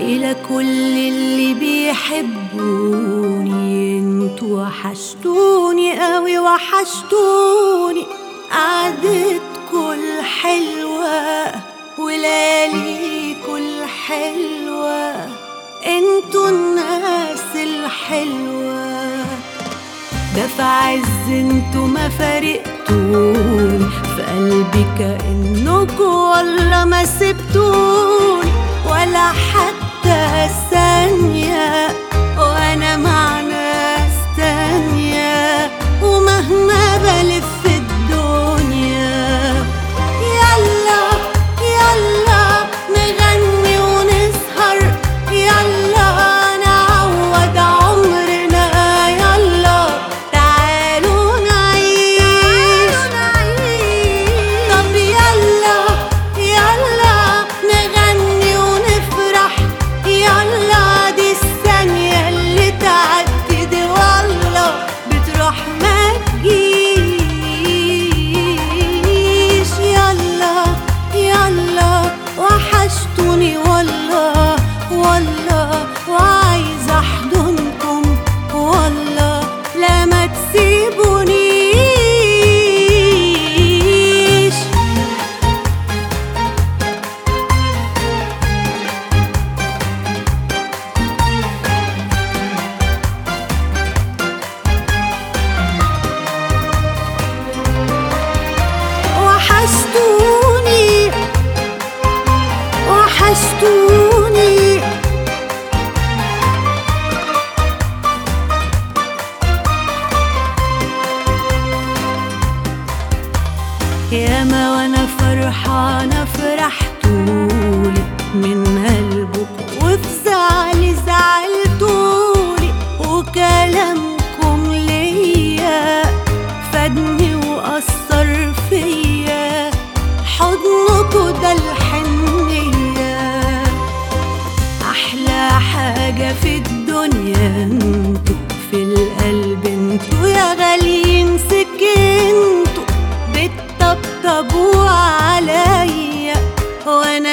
إلى كل اللي بيحبوني انتوا وحشتوني قوي وحشتوني قعدتكوا الحلوة ولياليكوا الحلوة انتوا الناس الحلوة ده في عز انتوا ما فارقتوني في قلبي كأنكوا والله ما سبتوني ولا حتى ثانية وأنا مع ناس تانية ومهما بلف الدنيا يلا يلا نغني ونسهر يلا نعوض عمرنا يلا تعالوا نعيش طب يلا يلا نغني ونفرح يلا دي الثانية اللي تعدي دي والله بتروح ما تجيش يلا يلا وحشتوني والله والله وعايزة احضنكم والله لا ما تسيبونيش وحشتوني وحشتوني ياما وانا فرحانة فرحتولي من قلبكم وفي زعلي زعلتولي وكلامكم ليا فادني وأثر فيا حضنكوا ده الحنية أحلى حاجة في الدنيا انتوا في القلب انتوا يا غاليين سكنتوا بتطبطبوا عليا وانا